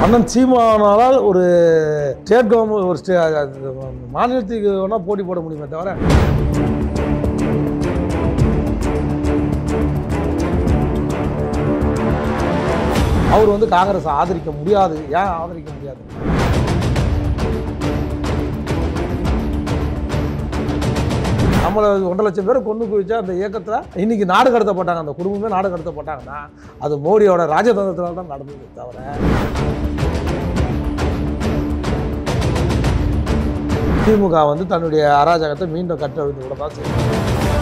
அண்ணன் சீமானால் ஒரு state government ஒரு ஸ்டே அது மாநிலத்துக்கு வேணால் போட்டி போட முடியுமே தவிர அவர் வந்து காங்கிரஸ் ஆதரிக்க முடியாது ஏன் ஆதரிக்க முடியாது நம்மளை ஒன்றரை லட்சம் பேரை கொண்டு குவிச்சா அந்த இயக்கத்தில் இன்னைக்கு நாடு கடத்தப்பட்டாங்க அந்த குடும்பமே நாடு கடத்தப்பட்டாங்கன்னா அது மோடியோட ராஜதந்திரத்தினால தான் நடந்தது தவிர திமுக வந்து தன்னுடைய அராஜகத்தை மீண்டும் கட்டவிழ்த்து கூட தான் செய்யும்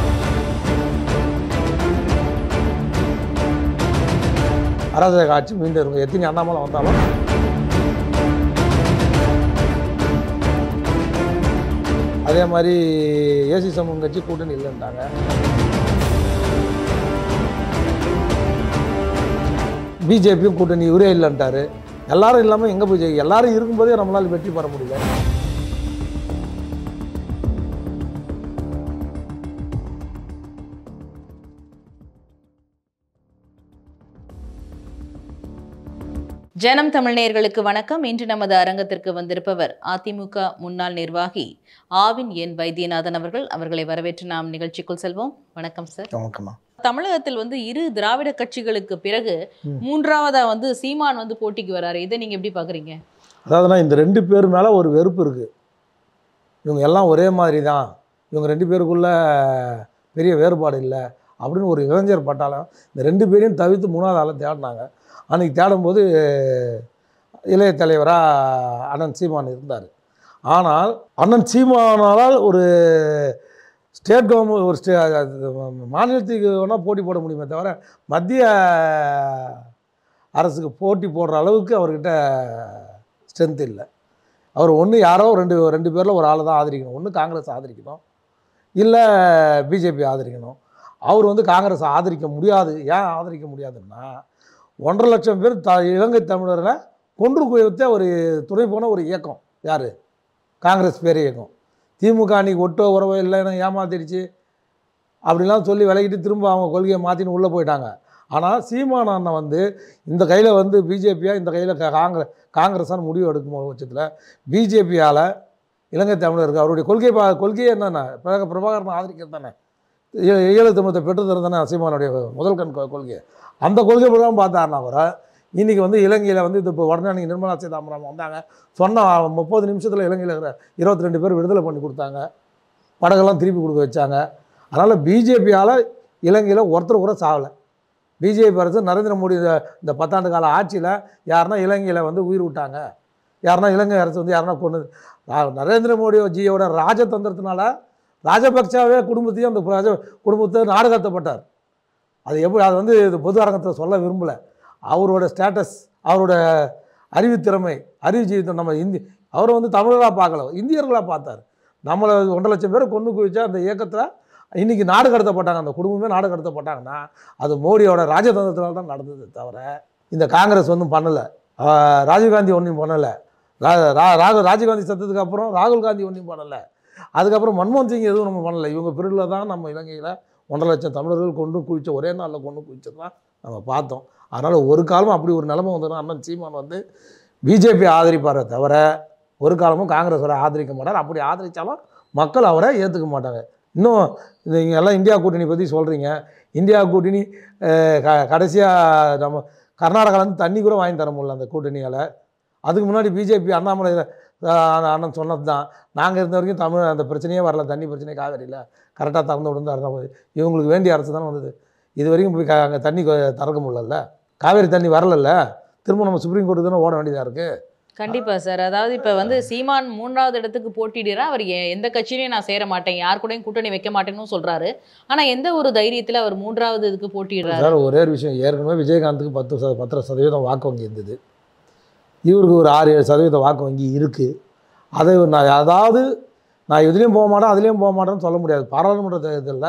அராஜக ஆட்சி மீண்டும் இருக்கும் எத்தனை அண்ணாமலை வந்தாலும் அதே மாதிரி ஏசி சமூகம் கட்சி கூட்டணி இல்லைன்ட்டாங்க பிஜேபியும் கூட்டணி இவரே இல்லைன்ட்டாரு எல்லாரும் இல்லாமல் எங்கே போய் ஜெயி- எல்லாரும் இருக்கும்போதே நம்மளால் வெற்றி பெற முடியல ஜனம் தமிழ் நேயர்களுக்கு வணக்கம் இன்று நமது அரங்கத்திற்கு வந்திருப்பவர் அதிமுக முன்னாள் நிர்வாகி ஆவின் என் வைத்தியநாதன் அவர்கள் அவர்களை வரவேற்று நாம் நிகழ்ச்சிக்குள் செல்வோம் வணக்கம் சார் வணக்கம்மா தமிழகத்தில் வந்து இரு திராவிட கட்சிகளுக்கு பிறகு ம். மூன்றாவதா வந்து சீமான் வந்து போட்டிக்கு வராரு இதை நீங்க எப்படி பாக்குறீங்க அதாவதுனா இந்த ரெண்டு பேர் மேலே ஒரு வெறுப்பு இருக்குது இவங்க எல்லாம் ஒரே மாதிரி தான் இவங்க ரெண்டு பேருக்குள்ள பெரிய வேறுபாடு இல்லை அப்படின்னு ஒரு இளைஞர் பட்டாளம் இந்த ரெண்டு பேரையும் தவிர்த்து மூணாவது ஆளை தேடினாங்க அன்றைக்கி தேடும்போது இளைய தலைவராக அண்ணன் சீமான் இருந்தார் ஆனால் அண்ணன் சீமானால் ஒரு ஸ்டேட் கவர்மெண்ட் ஒரு ஸ்டே அது மாநிலத்துக்கு வேணால் போட்டி போட முடியுமே தவிர மத்திய அரசுக்கு போட்டி போடுற அளவுக்கு அவர்கிட்ட ஸ்ட்ரென்த் இல்லை அவர் ஒன்று யாரோ ரெண்டு ரெண்டு பேரில் ஒரு ஆளை தான் ஆதரிக்கணும் ஒன்று காங்கிரஸ் ஆதரிக்கணும் இல்லை பிஜேபி ஆதரிக்கணும் அவர் வந்து காங்கிரஸ் ஆதரிக்க முடியாது ஏன் ஆதரிக்க முடியாதுன்னா ஒன்றரை லட்சம் பேர் த இலங்கை தமிழரை கொன்று குவித்த ஒரு துணை போன ஒரு இயக்கம் யார் காங்கிரஸ் பேர் இயக்கம் திமுக அன்னைக்கு ஒட்டோ உறவோ இல்லைன்னு ஏமாத்திடுச்சு அப்படிலாம் சொல்லி விலகிட்டு திரும்ப அவங்க கொள்கையை மாற்றின்னு உள்ளே போயிட்டாங்க ஆனால் சீமான் அண்ணன் வந்து இந்த கையில் வந்து பிஜேபியாக இந்த கையில் காங்கிரஸ் காங்கிரஸான முடிவு எடுக்கும் பட்சத்தில் பிஜேபியால் இலங்கை தமிழருக்கு அவருடைய கொள்கை பா கொள்கையே என்னென்ன பிரக பிரபாகரன் ஆதரிக்கிறது தானே ஈ- ஈழ தமிழத்தை பெற்றுத்தரது தானே சீமானுடைய முதல் கண் கொ- கொள்கை அந்த கொள்கை பிரகாரம் பார்த்தாருனா கூட இன்றைக்கி வந்து இலங்கையில் வந்து இது இப்போ உடனே அன்றைக்கி நிர்மலா சீதாராமன் வந்தாங்க சொன்ன முப்பது நிமிஷத்தில் இலங்கையில் இருக்கிற இருபத்தி ரெண்டு பேர் விடுதலை பண்ணி கொடுத்தாங்க படகெல்லாம் திருப்பி கொடுக்க வச்சாங்க அதனால் பிஜேபியால் இலங்கையில் ஒருத்தர் கூட சாகலை பிஜேபி அரசு நரேந்திர மோடி இந்த- இந்த பத்தாண்டு கால ஆட்சியில் யாருன்னா இலங்கையில் வந்து உயிர் விட்டாங்க யாருன்னா இலங்கை அரசு வந்து யாருன்னா கொண்டு நரேந்திர மோடி ஜியோட ராஜதந்திரத்தினால ராஜபக்சாவே குடும்பத்தையும் அந்த ராஜ குடும்பத்தை நாடு கடத்தப்பட்டார் அது எப்படி அது வந்து இது பொது அரங்கத்தில் சொல்ல விரும்பலை அவரோட ஸ்டேட்டஸ் அவரோட அறிவுத்திறமை அறிவு ஜீவித்தம் நம்ம இந்தி அவரை வந்து தமிழராக பார்க்கல இந்தியர்களாக பார்த்தார் நம்மளை ஒன்றரை லட்சம் பேரை கொண்டு குவிச்சா அந்த இயக்கத்தில் இன்றைக்கி நாடு கடத்தப்பட்டாங்க அந்த குடும்பமே நாடு கடத்தப்பட்டாங்கன்னா அது மோடியோட ராஜதந்திரத்தினால தான் நடந்தது தவிர இந்த காங்கிரஸ் ஒன்றும் பண்ணலை ராஜீவ்காந்தி ஒன்றும் பண்ணலை ரா ரா- ராகு ராஜீவ்காந்தி சத்தத்துக்கு அப்புறம் ராகுல் காந்தி ஒன்றும் பண்ணலை அதுக்கப்புறம் மன்மோகன் சிங் எதுவும் நம்ம பண்ணலை இவங்க பிரிவில் தான் நம்ம இலங்கையில் ஒன்றரை லட்சம் தமிழர்கள் கொண்டு குவிச்ச ஒரே நாளில் கொண்டு குவிச்சது தான் நம்ம பார்த்தோம் அதனால் ஒரு காலமும் அப்படி ஒரு நிலைமை வந்ததுன்னா அண்ணன் சீமான் வந்து பிஜேபி ஆதரிப்பாரே தவிர ஒரு காலமும் காங்கிரஸோட ஆதரிக்க மாட்டார் அப்படி ஆதரித்தாலும் மக்கள் அவரை ஏற்றுக்க மாட்டாங்க இன்னும் நீங்கள் எல்லாம் இந்தியா கூட்டணி பற்றி சொல்கிறீங்க இந்தியா கூட்டணி அஹ், க கடைசியாக நம்ம கர்நாடகாலேருந்து தண்ணி கூட வாங்கி தர முடியல அந்த கூட்டணியால் அதுக்கு முன்னாடி பிஜேபி அண்ணாமலை அஹ், அண்ணன் சொன்னது தான் நாங்கள் இருந்த வரைக்கும் தமிழ் அந்த பிரச்சனையே வரல தண்ணி பிரச்சனையே காவேரியில் கரெக்டாக திறந்து விடுந்து இருந்தால் இவங்களுக்கு வேண்டிய அரசு தானே வந்தது இது வரைக்கும் போய் க- அங்கே தண்ணி கொ- திறக்க முடியல காவேரி தண்ணி வரலல்ல திரும்ப நம்ம சுப்ரீம் கோர்ட்டு தானே ஓட வேண்டியதாக இருக்குது கண்டிப்பா சார் அதாவது இப்ப வந்து சீமான் மூன்றாவது இடத்துக்கு போட்டியிடுறா அவர் எ- எந்த கட்சியிலையும் நான் சேர மாட்டேன் யார் கூடயும் கூட்டணி வைக்க மாட்டேன்னு சொல்றாரு ஆனா எந்த ஒரு தைரியத்துல அவர் மூன்றாவது இதுக்கு போட்டியிடுறாரு சார் ஒரே ஒரு விஷயம் ஏற்கனவே விஜயகாந்துக்கு பத்து சத பத்தரை சதவீதம் வாக்கு வங்கி இருந்தது இவருக்கு ஒரு ஆறு ஏழு சதவீதம் வாக்கு வங்கி இருக்குது அதை நான் அதாவது நான் இதுலேயும் போக மாட்டேன் அதுலேயும் போக மாட்டேன்னு சொல்ல முடியாது பாராளுமன்ற தேர்தலில்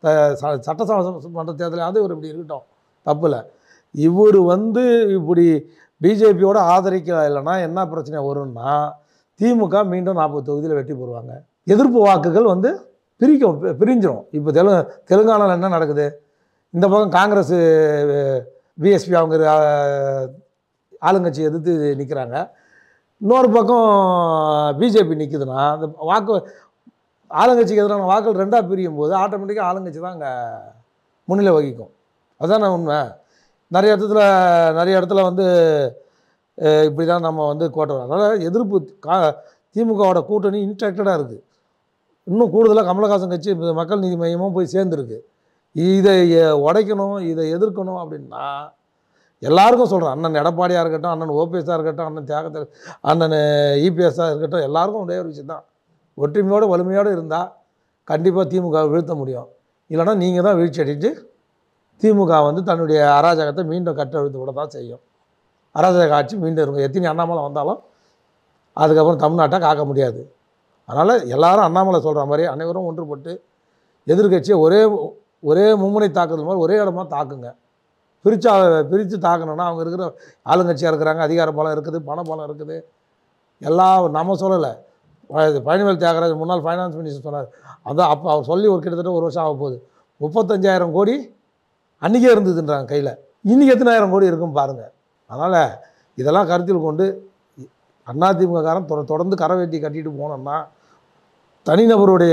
சட்டசபை தேர்தலாவது இவர் இப்படி இருக்கட்டும் தப்பில்ல இவர் வந்து இப்படி பிஜேபியோட ஆதரிக்க இல்லைன்னா என்ன பிரச்சனை வரும்னா திமுக மீண்டும் நாற்பது தொகுதியில் வெற்றி பெறுவாங்க எதிர்ப்பு வாக்குகள் வந்து பிரிக்கும் பி- பிரிஞ்சிரும் இப்போ தெலு தெலுங்கானாவில் என்ன நடக்குது இந்த பக்கம் காங்கிரஸ் பிஎஸ்பி அவங்க ஆளுங்கட்சி எதிர்த்து நிற்கிறாங்க இன்னொரு பக்கம் பிஜேபி நிற்குதுன்னா அந்த வாக்கு ஆளுங்கட்சிக்கு எதிரான வாக்குகள் ரெண்டாக பிரியும் போது ஆட்டோமேட்டிக்காக ஆளுங்கட்சி தான் அங்கே முன்னிலை வகிக்கும் அதான உண்மை நிறைய இடத்துல நிறைய இடத்துல வந்து அஹ், இப்படி தான் நம்ம வந்து கோட்டை வரும் அதனால் எதிர்ப்பு கா திமுகவோட கூட்டணி இன்ட்ராக்டடாக இருக்குது இன்னும் கூடுதலாக கமலஹாசன் கட்சி இப்ப மக்கள் நீதி மையமும் போய் சேர்ந்துருக்கு இதை எ- உடைக்கணும் இதை எதிர்க்கணும் அப்படின்னா எல்லாருக்கும் சொல்கிறேன் அண்ணன் எடப்பாடியாக இருக்கட்டும் அண்ணன் ஓபிஎஸ்ஸாக இருக்கட்டும் அண்ணன் தியாகத்தில் அண்ணன் இபிஎஸ்ஸாக இருக்கட்டும் எல்லாருக்கும் ஒரே ஒரு விஷயம் தான் ஒற்றுமையோடு வலிமையோடு இருந்தால் கண்டிப்பாக திமுக வீழ்த்த முடியும் இல்லைன்னா நீங்கள் தான் வீழ்ச்சி அடித்து திமுக வந்து தன்னுடைய அராஜகத்தை மீண்டும் கட்டெழுத்து விட தான் செய்யும் அராஜக ஆட்சி மீண்டும் இருக்கும் எத்தனை அண்ணாமலை வந்தாலும் அதுக்கப்புறம் தமிழ்நாட்டை காக்க முடியாது அதனால் எல்லாரும் அண்ணாமலை சொல்கிற மாதிரி அனைவரும் ஒன்றுபட்டு எதிர்க்கட்சியை ஒரே ஒரே மும்முனை தாக்குதல் மாதிரி ஒரே இடமா தாக்குங்க பிரித்து பிரித்து தாக்கணும்னா அவங்க இருக்கிற ஆளுங்கட்சியாக இருக்கிறாங்க அதிகார பலம் இருக்குது பண பலம் இருக்குது எல்லா நம்ம சொல்லலை பழனிவேல் தியாகராஜ் முன்னாள் ஃபைனான்ஸ் மினிஸ்டர் சொன்னார் அதான் அப்போ அவர் சொல்லி ஒரு கிட்டத்தட்ட ஒரு வருஷம் ஆக போகுது முப்பத்தஞ்சாயிரம் கோடி அன்றைக்கே இருந்ததுன்றாங்க கையில் இன்றைக்கி எத்தனாயிரம் கோடி இருக்கும் பாருங்கள் அதனால் இதெல்லாம் கருத்தில் கொண்டு அதிமுககாரன் தொட தொடர்ந்து கரை வெட்டி கட்டிட்டு போனோம்னா தனிநபருடைய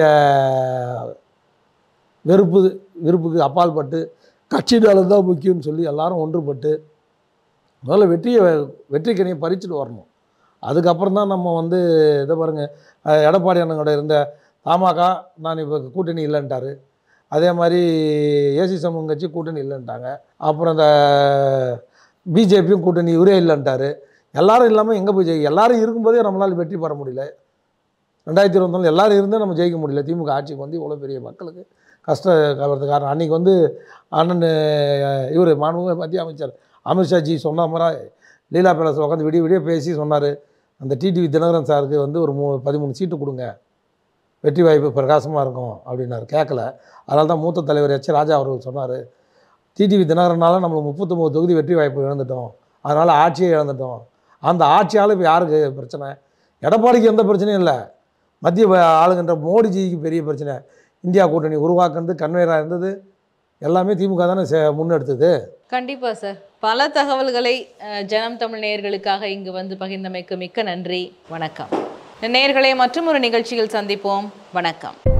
வெறுப்பு வெறுப்புக்கு அப்பால்பட்டு கட்சி நலன் தான் முக்கியம்னு சொல்லி எல்லாரும் ஒன்றுபட்டு முதல்ல வெற்றியை வெற்றிக்கனியை பறிச்சுட்டு வரணும் அதுக்கப்புறம் தான் நம்ம வந்து இதை பாருங்கள் அஹ், எடப்பாடி அண்ணனோட இருந்த தமாக நான் இப்போ கூட்டணி இல்லைன்ட்டாரு அதே மாதிரி ஏசி சமூகம் கட்சி கூட்டணி இல்லைன்ட்டாங்க அப்புறம் இந்த பிஜேபியும் கூட்டணி இவரே இல்லைன்ட்டாரு எல்லாரும் இல்லாமல் எங்கே போய் ஜெயிக்க எல்லாரும் இருக்கும்போதே நம்மளால் வெற்றி பெற முடியல ரெண்டாயிரத்தி இருபத்தொன்னு எல்லாரும் இருந்தே நம்ம ஜெயிக்க முடியல திமுக ஆட்சிக்கு வந்து இவ்வளோ பெரிய மக்களுக்கு கஷ்ட கவரத்துக்கு காரணம் அன்றைக்கி வந்து அண்ணன் இவர் மாண்புமிகு மத்திய அமைச்சர் அமித்ஷாஜி சொன்ன மாதிரி லீலா பேலஸில் உட்காந்து விடிய விடிய பேசி சொன்னார் அந்த டிடிவி தினகரன் சாருக்கு வந்து ஒரு மூ பதிமூணு சீட்டு கொடுங்க வெற்றி வாய்ப்பு பிரகாசமாக இருக்கும் அப்படின்னாரு கேட்கல அதனால தான் மூத்த தலைவர் எச் ராஜா அவர்கள் சொன்னார் டிடிவி தினகரனால நம்ம முப்பத்தொம்போது தொகுதி வெற்றி வாய்ப்பு இழந்துட்டோம் அதனால் ஆட்சியை இழந்துட்டோம் அந்த ஆட்சியால் இப்போ யாருக்கு பிரச்சனை எடப்பாடிக்கு எந்த பிரச்சனையும் இல்லை மத்திய ப- ஆளுகின்ற மோடிஜிக்கு பெரிய பிரச்சனை இந்தியா கூட்டணி உருவாக்குனது கன்வேராக இருந்தது எல்லாமே திமுக தானே செ- முன்னெடுத்தது கண்டிப்பா சார் பல தகவல்களை அஹ், ஜனம் தமிழ் நேயர்களுக்காக இங்கு வந்து பகிர்ந்தமைக்கு மிக்க நன்றி வணக்கம் நேயர்களை மற்றும் ஒரு நிகழ்ச்சியில் சந்திப்போம் வணக்கம்